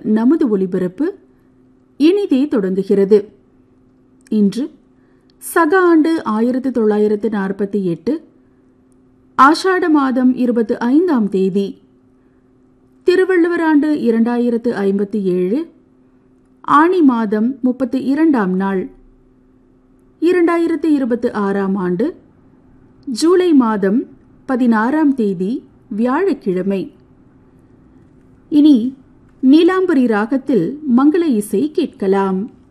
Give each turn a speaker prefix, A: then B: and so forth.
A: நமது ஒலிபரப்பு இனிதே தொடங்குகிறது இன்று சக ஆண்டு ஆயிரத்து தொள்ளாயிரத்து நாற்பத்தி எட்டு ஆஷாட மாதம் இருபத்தி ஐந்தாம் தேதி திருவள்ளுவர் ஆண்டு இரண்டாயிரத்து ஐம்பத்தி ஏழு ஆணி மாதம் முப்பத்தி இரண்டாம் நாள் இரண்டாயிரத்து இருபத்தி ஆறாம் ஆண்டு ஜூலை மாதம் பதினாறாம் தேதி வியாழக்கிழமை இனி நீலாம்பரி ராகத்தில் மங்கள இசை கேட்கலாம்